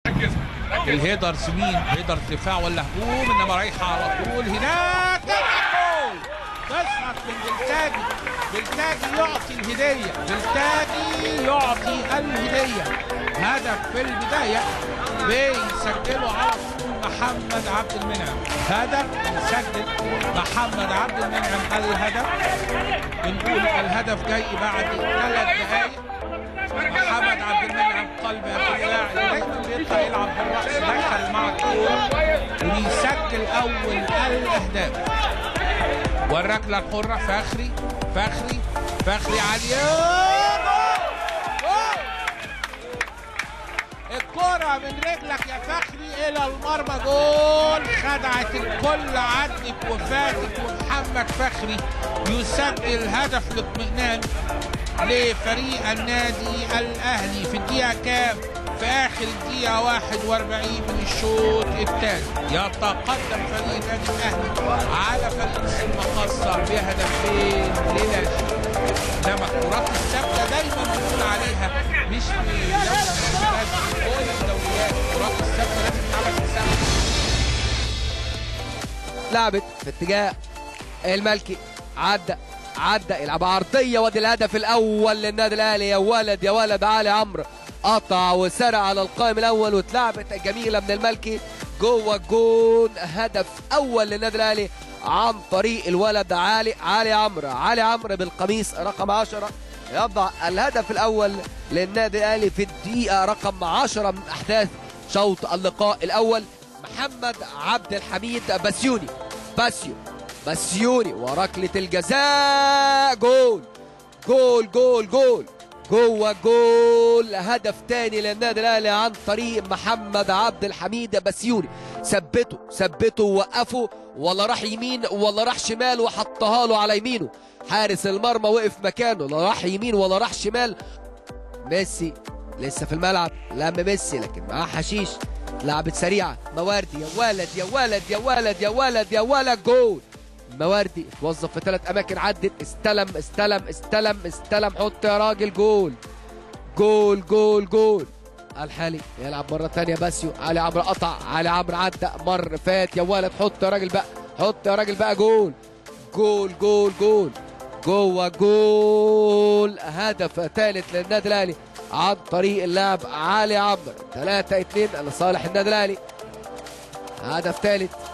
الهيدر سمين هيدر دفاع ولا هجوم انما رايحه على طول هناك جول تصعد من بلتاجي بلتاجي يعطي الهديه بلتاجي يعطي الهديه هدف في البدايه بيسجله على طول محمد عبد المنعم هدف يسجل محمد عبد المنعم الهدف بنقول الهدف جاي بعد ثلاث دقائق محمد عبد المنعم قلب الدفاع دايما بيطلع يلعب بالراس دخل مع الكوره وبيسجل اول الاهداف والركله الحره فخري فخري فخري عاليه جول! الكرة من رجلك يا فخري إلى المرمى جول خدعت الكل عدت وفاتت ومحمد فخري يسجل هدف الاطمئنان لفريق النادي الأهلي في الدقيقة كام؟ في آخر الدقيقة 41 من الشوط الثاني يتقدم فريق النادي الأهلي على فريق المقصة بهدفين للا شيء انما الكرات الثابته دايما بنقول عليها مش في دوري المنتخبات كل الدوريات الكرات الثابته لازم تتعمل حسابها لعبت في اتجاه الملكي عدى عدى يلعب عرضيه وادي الهدف الاول للنادي الاهلي يا ولد يا ولد علي عمرو قطع وسرع على القائم الاول واتلعبت جميله من الملكي جوه الجون هدف اول للنادي الاهلي عن طريق الولد علي علي عمرو علي عمرو بالقميص رقم 10 يضع الهدف الاول للنادي الاهلي في الدقيقه رقم 10 من احداث شوط اللقاء الاول محمد عبد الحميد بسيوني باسيو بسيوني وركلة الجزاء جول جول جول جول جوه جول هدف تاني للنادي الاهلي عن طريق محمد عبد الحميد بسيوني ثبته ثبته ووقفه ولا راح يمين ولا راح شمال وحطها له على يمينه حارس المرمى وقف مكانه لا راح يمين ولا راح شمال ميسي لسه في الملعب لم ميسي لكن معاه حشيش لعبت سريعه مواردي يا ولد يا ولد يا ولد يا ولد يا ولد جول مواردي اتوظف في ثلاث اماكن عدت استلم استلم استلم استلم حط يا راجل جول جول جول جول الحالي يلعب مره ثانيه باسيو علي عمرو قطع علي عمرو عدى مر فات يا ولد حط يا راجل بقى حط يا راجل بقى جول جول جول جول جوه جول هدف ثالث للنادي الاهلي عن طريق اللاعب علي عمرو 3 2 لصالح النادي الاهلي هدف ثالث